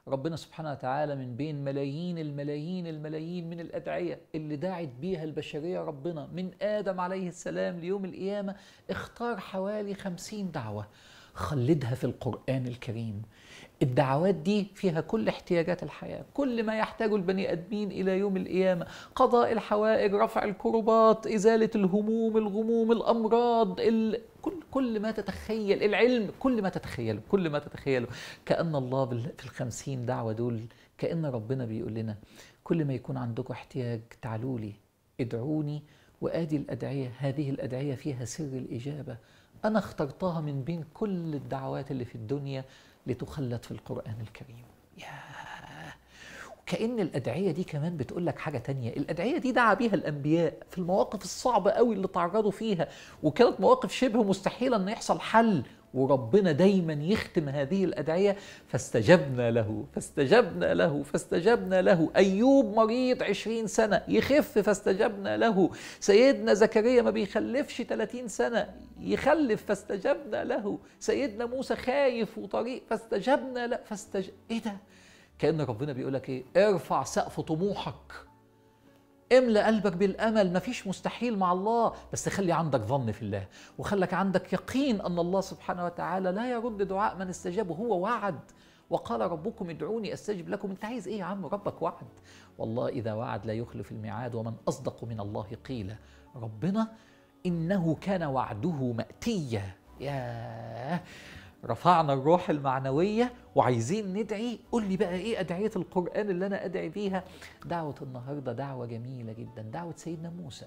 ربنا سبحانه وتعالى من بين ملايين الملايين الملايين من الأدعية اللي داعت بيها البشرية ربنا من آدم عليه السلام ليوم القيامة اختار حوالي خمسين دعوة خلدها في القرآن الكريم الدعوات دي فيها كل احتياجات الحياة كل ما يحتاجه البني آدمين إلى يوم القيامة قضاء الحوائج رفع الكربات إزالة الهموم الغموم الأمراض ال... كل كل ما تتخيل العلم كل ما تتخيله كل ما تتخيله كأن الله بال- في الخمسين دعوة دول كأن ربنا بيقول لنا كل ما يكون عندكم احتياج تعالوا لي ادعوني وآدي الأدعية هذه الأدعية فيها سر الإجابة أنا اخترتها من بين كل الدعوات اللي في الدنيا لتخلد في القرآن الكريم ياه وكأن الأدعية دي كمان بتقول لك حاجة تانية الأدعية دي دعا بيها الأنبياء في المواقف الصعبة قوي اللي تعرضوا فيها وكانت مواقف شبه مستحيلة أن يحصل حل وربنا دايما يختم هذه الأدعية فاستجبنا له فاستجبنا له فاستجبنا له أيوب مريض عشرين سنة يخف فاستجبنا له سيدنا زكريا ما بيخلفش 30 سنة يخلف فاستجبنا له سيدنا موسى خايف وطريق فاستجبنا له فاستج... ايه ده كأن ربنا بيقول لك ايه ارفع سقف طموحك املأ قلبك بالامل مفيش مستحيل مع الله بس خلي عندك ظن في الله وخلك عندك يقين ان الله سبحانه وتعالى لا يرد دعاء من استجاب وهو وعد وقال ربكم ادعوني استجب لكم انت عايز ايه يا عم ربك وعد والله اذا وعد لا يخلف الميعاد ومن اصدق من الله قيلا ربنا انه كان وعده ماتيا ياه رفعنا الروح المعنوية وعايزين ندعي قول لي بقى ايه أدعية القرآن اللي أنا أدعي بيها دعوة النهاردة دعوة جميلة جدا دعوة سيدنا موسى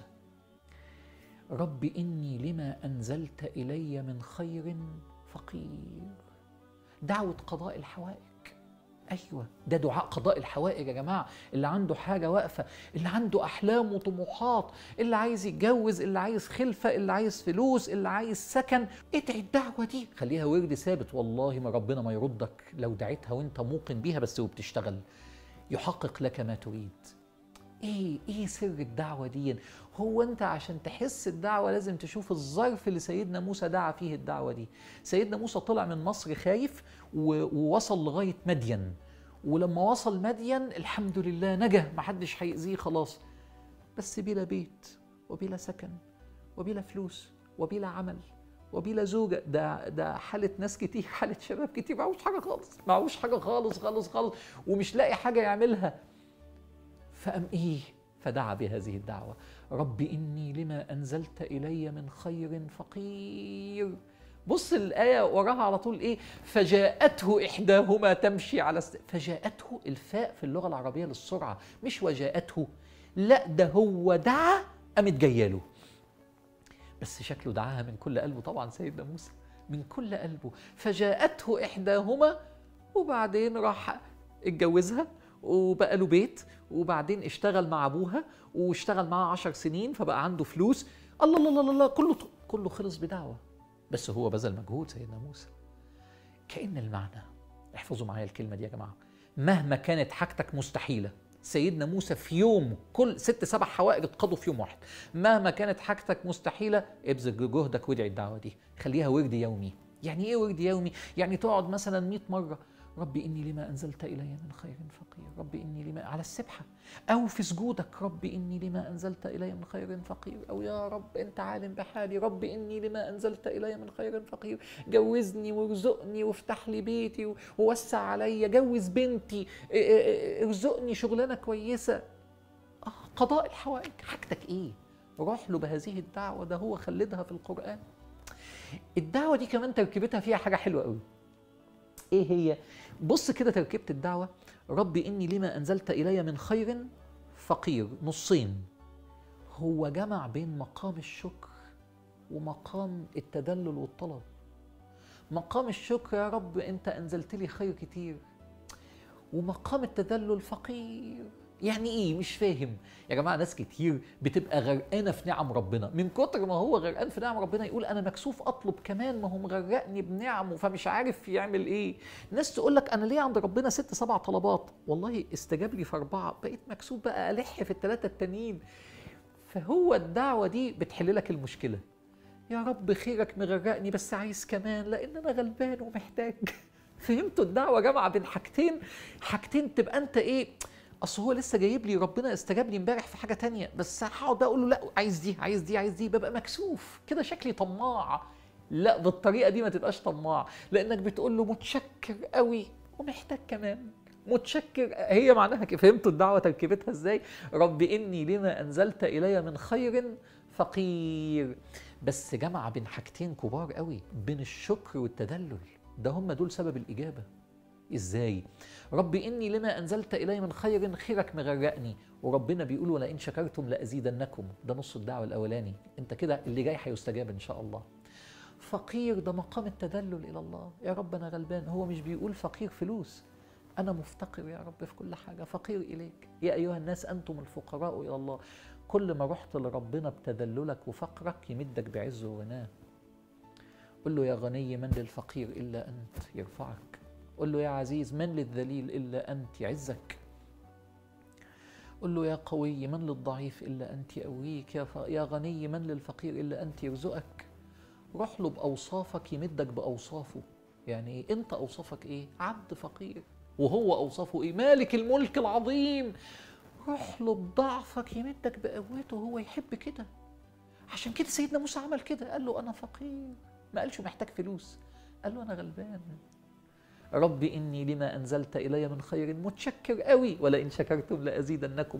رب إني لما أنزلت إلي من خير فقير دعوة قضاء الحوائج ايوه ده دعاء قضاء الحوائج يا جماعه اللي عنده حاجه واقفه اللي عنده احلام وطموحات اللي عايز يتجوز اللي عايز خلفه اللي عايز فلوس اللي عايز سكن ادعي الدعوه دي خليها ورد ثابت والله ما ربنا ما يردك لو دعيتها وانت موقن بيها بس وبتشتغل يحقق لك ما تريد ايه ايه سر الدعوه دي هو انت عشان تحس الدعوه لازم تشوف الظرف اللي سيدنا موسى دعا فيه الدعوه دي سيدنا موسى طلع من مصر خايف و- ووصل لغايه مدين ولما وصل مدين الحمد لله نجا محدش هيأذيه خلاص بس بلا بيت وبلا سكن وبلا فلوس وبلا عمل وبلا زوجة ده ده حالة ناس كتير حالة شباب كتير معهوش حاجة خالص معهوش حاجة خالص خالص خالص ومش لاقي حاجة يعملها فأم إيه فدعا بهذه الدعوة رب إني لما أنزلت إلي من خير فقير بص الآية وراها على طول إيه فجاءته إحداهما تمشي على است... فجاءته الفاء في اللغة العربية للسرعة مش وجاءته لا ده هو دعا قامت جايه له بس شكله دعاها من كل قلبه طبعا سيدنا موسى من كل قلبه فجاءته إحداهما وبعدين راح اتجوزها وبقى له بيت وبعدين اشتغل مع ابوها واشتغل معاه عشر سنين فبقى عنده فلوس الله الله الله الله كله كله خلص بدعوه بس هو بذل مجهود سيدنا موسى كأن المعنى احفظوا معايا الكلمة دي يا جماعة مهما كانت حاجتك مستحيلة سيدنا موسى في يوم كل ست سبع حوائج اتقضوا في يوم واحد مهما كانت حاجتك مستحيلة ابذل جهدك وادعي الدعوة دي خليها ورد يومي يعني ايه ورد يومي يعني تقعد مثلا 100 مرة ربي إني لما أنزلت إلي من خير فقير ربي إني لما على السبحة أو في سجودك ربي إني لما أنزلت إلي من خير فقير أو يا رب أنت عالم بحالي ربي إني لما أنزلت إلي من خير فقير جوزني وارزقني وافتح لي بيتي ووسع عليا جوز بنتي ا- ا- ارزقني شغلانة كويسة آه قضاء الحوائج حاجتك إيه روح له بهذه الدعوة ده هو خلدها في القرآن الدعوة دي كمان تركيبتها فيها حاجة حلوة قوي ايه هي بص كده تركيبة الدعوة ربي إني لما أنزلت إلي من خير فقير نصين هو جمع بين مقام الشكر ومقام التدلل والطلب مقام الشكر يا رب أنت أنزلت لي خير كتير ومقام التدلل فقير يعني ايه مش فاهم يا جماعه ناس كتير بتبقى غرقانه في نعم ربنا من كتر ما هو غرقان في نعم ربنا يقول انا مكسوف اطلب كمان ما هو مغرقني بنعمه فمش عارف يعمل ايه ناس تقول لك انا ليه عند ربنا ست سبع طلبات والله استجاب لي في اربعه بقيت مكسوف بقى الح في الثلاثه التانيين فهو الدعوه دي بتحل لك المشكله يا رب خيرك مغرقني بس عايز كمان لان انا غلبان ومحتاج فهمتوا الدعوه جامعه بين حاجتين حاجتين تبقى انت ايه اصل هو لسه جايب لي ربنا استجاب لي امبارح في حاجه تانية بس هقعد اقول له لا عايز دي عايز دي عايز دي ببقى مكسوف كده شكلي طماع لا بالطريقه دي ما تبقاش طماع لانك بتقول له متشكر قوي ومحتاج كمان متشكر هي معناها كده فهمتوا الدعوه تركيبتها ازاي رب اني لما انزلت الي من خير فقير بس جمع بين حاجتين كبار قوي بين الشكر والتدلل ده هم دول سبب الاجابه ازاي رب اني لما انزلت الي من خير خيرك مغرقني وربنا بيقول ولئن شكرتم لازيدنكم ده نص الدعوه الاولاني انت كده اللي جاي هيستجاب ان شاء الله فقير ده مقام التدلل الى الله يا رب انا غلبان هو مش بيقول فقير فلوس انا مفتقر يا رب في كل حاجه فقير اليك يا ايها الناس انتم الفقراء الى الله كل ما رحت لربنا بتدللك وفقرك يمدك بعزه وغناه قل له يا غني من للفقير الا انت يرفعك قل له يا عزيز من للذليل الا انت يعزك قل له يا قوي من للضعيف الا انت يقويك يا, ف... يا غني من للفقير الا انت يرزقك روح له باوصافك يمدك باوصافه يعني ايه انت اوصافك ايه عبد فقير وهو اوصافه ايه مالك الملك العظيم روح له بضعفك يمدك بقوته هو يحب كده عشان كده سيدنا موسى عمل كده قال له انا فقير ما قالش محتاج فلوس قال له انا غلبان رب اني لما انزلت الي من خير متشكر قوي ولئن شكرتم لازيدنكم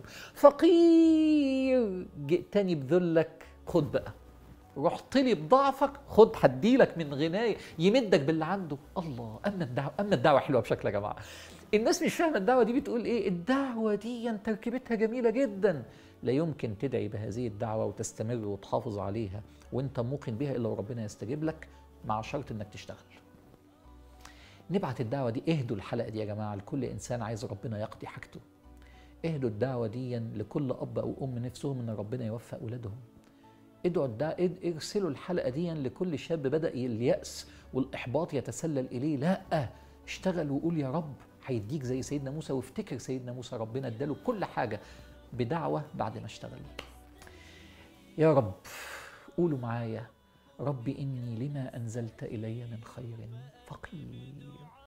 فقير جئتني بذلك خد بقى رحت لي بضعفك خد هديلك من غناية يمدك باللي عنده الله اما الدعوه اما الدعوه حلوه بشكل يا جماعه الناس مش فاهمه الدعوه دي بتقول ايه الدعوه دي تركيبتها جميله جدا لا يمكن تدعي بهذه الدعوه وتستمر وتحافظ عليها وانت موقن بها الا وربنا يستجيب لك مع شرط انك تشتغل نبعت الدعوه دي اهدوا الحلقه دي يا جماعه لكل انسان عايز ربنا يقضي حاجته اهدوا الدعوه دي لكل اب او ام نفسهم ان ربنا يوفق اولادهم ادعوا الدع... ارسلوا الحلقه دي لكل شاب بدا الياس والاحباط يتسلل اليه لا اشتغل وقول يا رب هيديك زي سيدنا موسى وافتكر سيدنا موسى ربنا اداله كل حاجه بدعوه بعد ما اشتغل يا رب قولوا معايا رب اني لما انزلت الي من خير فقير